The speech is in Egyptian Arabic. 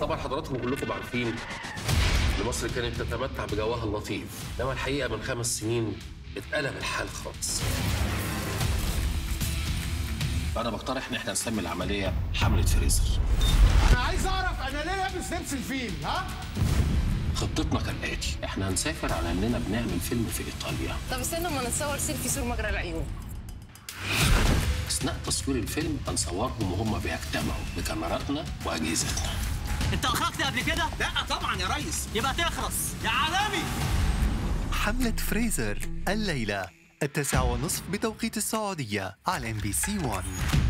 طبعا حضراتكم كلكم عارفين ان مصر كانت تتمتع بجوها اللطيف انما الحقيقه من خمس سنين اتقلب الحال خالص فانا بقترح ان احنا نسمي العمليه حمله فريزر انا عايز اعرف انا ليه لابس لبس الفيل ها خطتنا كالاتي احنا هنسافر على اننا بنعمل فيلم في ايطاليا طب استنى اما نتصور سيلفي سور مجرى العيون اثناء تصوير الفيلم هنصورهم وهم بيجتمعوا بكاميراتنا واجهزتنا انت اخرجت قبل كده؟ لا طبعا يا ريس يبقى تخرس يا عالمي حملة فريزر الليلة التاسعة ونصف بتوقيت السعودية على ام بي سي 1